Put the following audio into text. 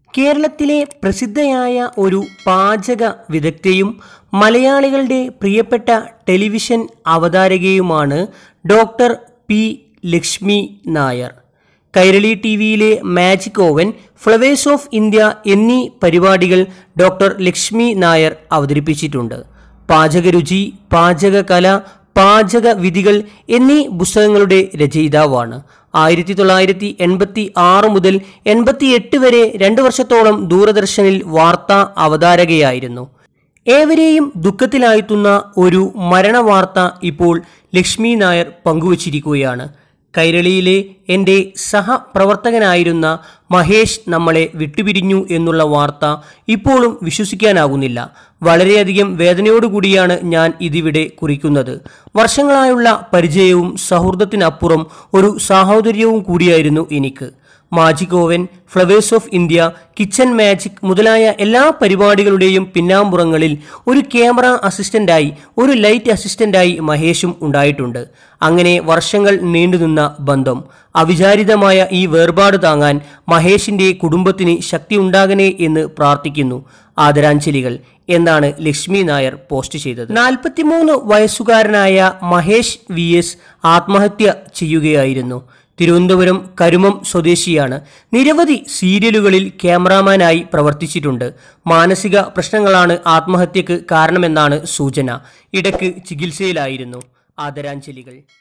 കേരളത്തിലെ പ്രസിദ്ധയായ ഒരു പാചക വിദഗ്ധയും മലയാളികളുടെ പ്രിയപ്പെട്ട ടെലിവിഷൻ അവതാരകയുമാണ് doctor P Lakshmi Nair Kairali T വിയിലെ magic oven flowers of India എന്നീ പരിപാടികൾ ഡോക്ടർ ലക്ഷ്മി നായർ അവതരിപ്പിച്ചിട്ടുണ്ട് പാചകരുചി പാചകകല പാചക വിധികൾ എന്നീ പുസ്തകങ്ങളുടെ രചയിതാവാണ് ആയിരത്തി തൊള്ളായിരത്തി എൺപത്തി ആറ് മുതൽ എൺപത്തി എട്ട് വരെ രണ്ട് വർഷത്തോളം ദൂരദർശനിൽ വാർത്താ അവതാരകയായിരുന്നു ഏവരെയും ദുഃഖത്തിലാഴ്ത്തുന്ന ഒരു മരണവാർത്ത ഇപ്പോൾ ലക്ഷ്മി നായർ പങ്കുവച്ചിരിക്കുകയാണ് കൈരളിയിലെ എൻ്റെ സഹപ്രവർത്തകനായിരുന്ന മഹേഷ് നമ്മളെ വിട്ടുപിരിഞ്ഞു എന്നുള്ള വാർത്ത ഇപ്പോഴും വിശ്വസിക്കാനാകുന്നില്ല വളരെയധികം വേദനയോടുകൂടിയാണ് ഞാൻ ഇതിവിടെ കുറിക്കുന്നത് വർഷങ്ങളായുള്ള പരിചയവും സൗഹൃദത്തിനപ്പുറം ഒരു സാഹോദര്യവും കൂടിയായിരുന്നു എനിക്ക് magic oven flowers of India kitchen magic മുതലായ എല്ലാ പരിപാടികളുടെയും പിന്നാമ്പുറങ്ങളിൽ ഒരു ക്യാമറ അസിസ്റ്റന്റായി ഒരു ലൈറ്റ് അസിസ്റ്റന്റായി മഹേഷും ഉണ്ടായിട്ടുണ്ട് അങ്ങനെ വർഷങ്ങൾ നീണ്ടുനിന്ന ബന്ധം അവിചാരിതമായ ഈ വേർപാട് താങ്ങാൻ മഹേഷിന്റെ കുടുംബത്തിന് ശക്തി ഉണ്ടാകണേ എന്ന് പ്രാർത്ഥിക്കുന്നു ആദരാഞ്ജലികൾ എന്നാണ് ലക്ഷ്മി നായർ പോസ്റ്റ് ചെയ്തത് നാൽപ്പത്തിമൂന്ന് വയസ്സുകാരനായ മഹേഷ് വി എസ് ആത്മഹത്യ ചെയ്യുകയായിരുന്നു തിരുവനന്തപുരം കരുമം സ്വദേശിയാണ് നിരവധി സീരിയലുകളിൽ ക്യാമറാമാനായി പ്രവർത്തിച്ചിട്ടുണ്ട് മാനസിക പ്രശ്നങ്ങളാണ് ആത്മഹത്യക്ക് കാരണമെന്നാണ് സൂചന ഇടയ്ക്ക് ചികിത്സയിലായിരുന്നു ആദരാഞ്ജലികൾ